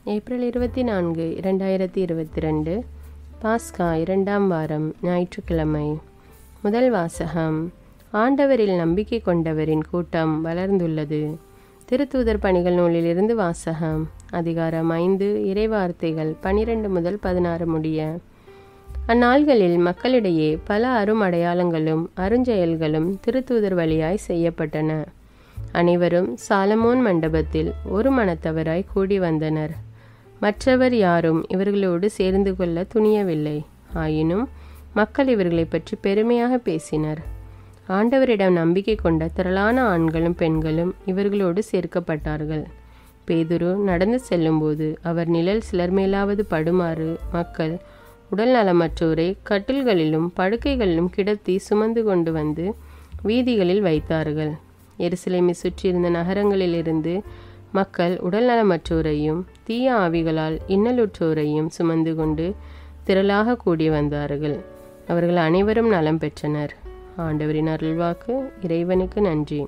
April இருபத்தி நான்கு இரண்டாயிரத்தி இருபத்தி ரெண்டு பாஸ்கா இரண்டாம் வாரம் ஞாயிற்றுக்கிழமை முதல் வாசகம் ஆண்டவரில் நம்பிக்கை கொண்டவரின் கூட்டம் வளர்ந்துள்ளது திருத்தூதர் பணிகள் நூலிலிருந்து வாசகம் அதிகாரம் ஐந்து இறைவார்த்தைகள் பனிரெண்டு முதல் பதினாறு முடிய அந்நாள்களில் மக்களிடையே பல அரும் அடையாளங்களும் அருஞ்செயல்களும் திருத்தூதர் வழியாய் செய்யப்பட்டன அனைவரும் சாலமோன் மண்டபத்தில் ஒரு மனத்தவராய் கூடி வந்தனர் மற்றவர் யாரும் இவர்களோடு சேர்ந்து கொள்ள துணியவில்லை ஆயினும் மக்கள் இவர்களை பற்றி பெருமையாக பேசினர் ஆண்டவரிடம் நம்பிக்கை கொண்ட திரளான ஆண்களும் பெண்களும் இவர்களோடு சேர்க்கப்பட்டார்கள் பேதுரு நடந்து செல்லும்போது அவர் நிழல் சிலர் மேலாவது படுமாறு மக்கள் உடல் நலமற்றோரை கட்டில்களிலும் படுக்கைகளிலும் கிடத்தி சுமந்து கொண்டு வந்து வீதிகளில் வைத்தார்கள் எருசலேமை சுற்றியிருந்த நகரங்களிலிருந்து மக்கள் உடல் நலமற்றோரையும் தீய ஆவிகளால் இன்னலுற்றோரையும் சுமந்து கொண்டு திரளாக கூடி வந்தார்கள் அவர்கள் அனைவரும் நலம் பெற்றனர் ஆண்டவரின் அருள்வாக்கு இறைவனுக்கு நன்றி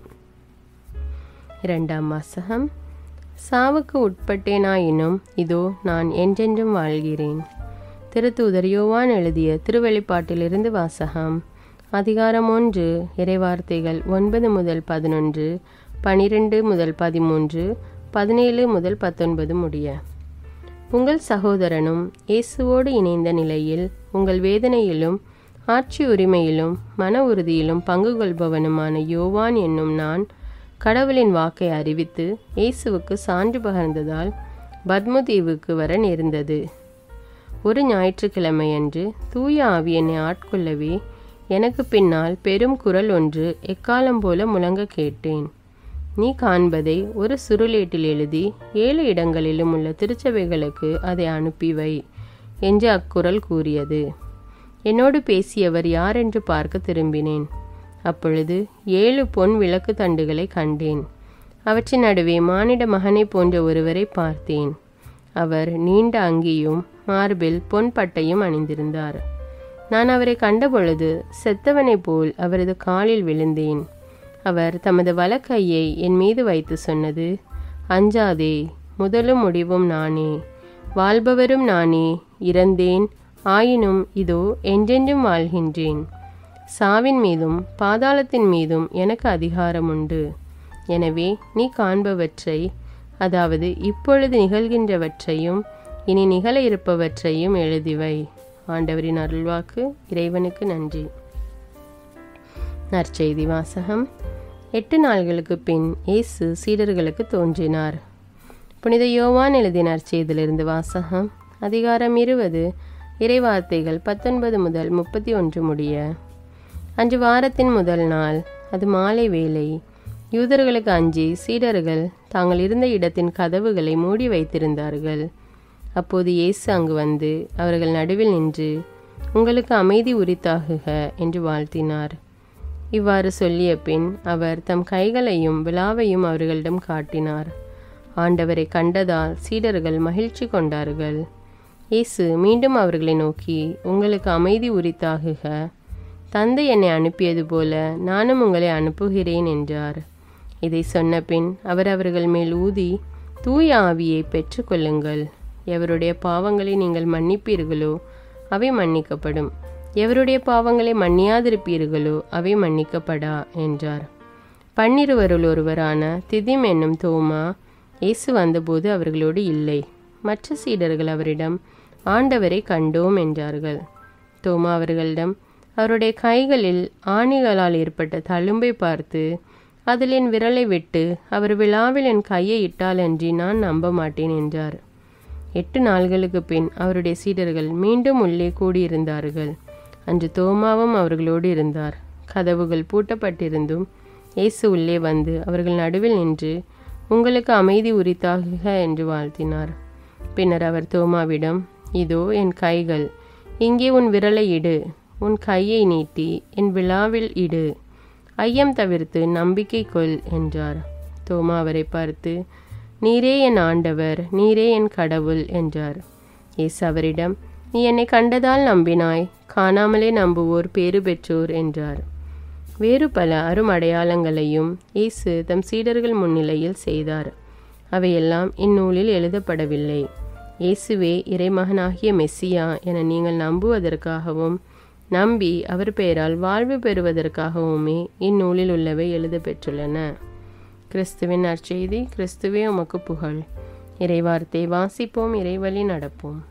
இரண்டாம் வாசகம் சாவுக்கு உட்பட்டேனாயினும் இதோ நான் என்றென்றும் வாழ்கிறேன் திருத்தூதர் யோவான் எழுதிய திருவெளிப்பாட்டிலிருந்து வாசகம் அதிகாரம் ஒன்று இறைவார்த்தைகள் ஒன்பது முதல் பதினொன்று பனிரெண்டு முதல் பதிமூன்று பதினேழு முதல் பத்தொன்பது முடிய உங்கள் சகோதரனும் இயேசுவோடு இணைந்த நிலையில் உங்கள் வேதனையிலும் ஆட்சி உரிமையிலும் மன உறுதியிலும் பங்கு கொள்பவனுமான யோவான் என்னும் நான் கடவுளின் வாக்கை அறிவித்து இயேசுவுக்கு சான்று பகர்ந்ததால் பத்மதீவுக்கு வர நேர்ந்தது ஒரு ஞாயிற்றுக்கிழமையன்று தூய ஆவி என்னை ஆட்கொள்ளவே எனக்கு பின்னால் பெரும் குரல் ஒன்று எக்காலம் போல முழங்க கேட்டேன் நீ காண்பதை ஒரு சுருளேட்டில் எழுதி ஏழு இடங்களிலும் உள்ள திருச்சபைகளுக்கு அதை அனுப்பி வை என்று அக்குரல் கூறியது என்னோடு பேசியவர் யார் என்று பார்க்க திரும்பினேன் அப்பொழுது ஏழு பொன் விளக்கு தண்டுகளை கண்டேன் அவற்றின் நடுவே மானிட மகனை போன்ற ஒருவரை பார்த்தேன் அவர் நீண்ட அங்கியும் மார்பில் பொன் பட்டையும் அணிந்திருந்தார் நான் அவரை கண்டபொழுது செத்தவனைப் போல் அவரது காலில் விழுந்தேன் அவர் தமது வலக்கையை என் மீது வைத்து சொன்னது அஞ்சாதே முதலும் முடிவும் நானே வாழ்பவரும் நானே இறந்தேன் ஆயினும் இதோ என்றென்றும் வாழ்கின்றேன் சாவின் மீதும் பாதாளத்தின் மீதும் எனக்கு அதிகாரம் உண்டு எனவே நீ காண்பவற்றை அதாவது இப்பொழுது நிகழ்கின்றவற்றையும் இனி நிகழ இருப்பவற்றையும் எழுதிவை ஆண்டவரின் அருள்வாக்கு இறைவனுக்கு நன்றி நற்செய்தி வாசகம் எட்டு நாள்களுக்கு பின் இயேசு சீடர்களுக்கு தோன்றினார் புனித யோவான் எழுதிய நற்செய்தியிலிருந்து வாசகம் அதிகாரம் இருபது இறைவார்த்தைகள் பத்தொன்பது முதல் முப்பத்தி ஒன்று முடிய அன்று வாரத்தின் முதல் நாள் அது மாலை வேலை யூதர்களுக்கு அஞ்சி சீடர்கள் தாங்கள் இருந்த இடத்தின் கதவுகளை மூடி வைத்திருந்தார்கள் அப்போது இயேசு அங்கு வந்து அவர்கள் நடுவில் நின்று உங்களுக்கு அமைதி உரித்தாகுக என்று வாழ்த்தினார் இவ்வாறு சொல்லிய பின் அவர் தம் கைகளையும் விழாவையும் அவர்களிடம் காட்டினார் ஆண்டவரை கண்டதால் சீடர்கள் மகிழ்ச்சி கொண்டார்கள் இயேசு மீண்டும் அவர்களை நோக்கி உங்களுக்கு அமைதி உரித்தாகுக தந்தை என்னை அனுப்பியது போல நானும் உங்களை அனுப்புகிறேன் என்றார் இதை சொன்ன பின் அவர் அவர்கள் மேல் ஊதி தூய ஆவியை பெற்றுக்கொள்ளுங்கள் எவருடைய பாவங்களை நீங்கள் மன்னிப்பீர்களோ அவை மன்னிக்கப்படும் எவருடைய பாவங்களை மன்னியாதிருப்பீர்களோ அவை மன்னிக்கப்படா என்றார் பன்னிருவருள் ஒருவரான திதிம் என்னும் தோமா இயேசு வந்தபோது அவர்களோடு இல்லை மற்ற சீடர்கள் அவரிடம் ஆண்டவரை கண்டோம் என்றார்கள் தோமா அவர்களிடம் அவருடைய கைகளில் ஆணிகளால் ஏற்பட்ட தழும்பை பார்த்து அதில் என் விரலை விட்டு அவர் விழாவில் என் கையை இட்டாலன்றி நான் நம்ப மாட்டேன் என்றார் எட்டு நாள்களுக்கு பின் அவருடைய சீடர்கள் மீண்டும் உள்ளே கூடியிருந்தார்கள் அன்று தோமாவும் அவர்களோடு இருந்தார் கதவுகள் பூட்டப்பட்டிருந்தும் இயேசு உள்ளே வந்து அவர்கள் நடுவில் நின்று உங்களுக்கு அமைதி உரித்தாகுக என்று வாழ்த்தினார் பின்னர் அவர் தோமாவிடம் இதோ என் கைகள் இங்கே உன் விரலை இடு உன் கையை நீட்டி என் விழாவில் இடு ஐயம் தவிர்த்து நம்பிக்கை கொள் என்றார் தோமா அவரை பார்த்து நீரே என் ஆண்டவர் நீரே என் கடவுள் என்றார் இயேசு அவரிடம் நீ என்னை கண்டதால் நம்பினாய் காணாமலே நம்புவோர் பேறு பெற்றோர் என்றார் வேறு பல அரும் அடையாளங்களையும் இயேசு தம் சீடர்கள் முன்னிலையில் செய்தார் அவையெல்லாம் இந்நூலில் எழுதப்படவில்லை இயேசுவே இறைமகனாகிய மெஸ்ஸியா என நீங்கள் நம்புவதற்காகவும் நம்பி அவர் பெயரால் வாழ்வு பெறுவதற்காகவுமே இந்நூலில் உள்ளவை எழுத பெற்றுள்ளன கிறிஸ்துவின் நற்செய்தி கிறிஸ்துவே உமக்கு புகழ் இறைவார்த்தை வாசிப்போம் இறைவழி நடப்போம்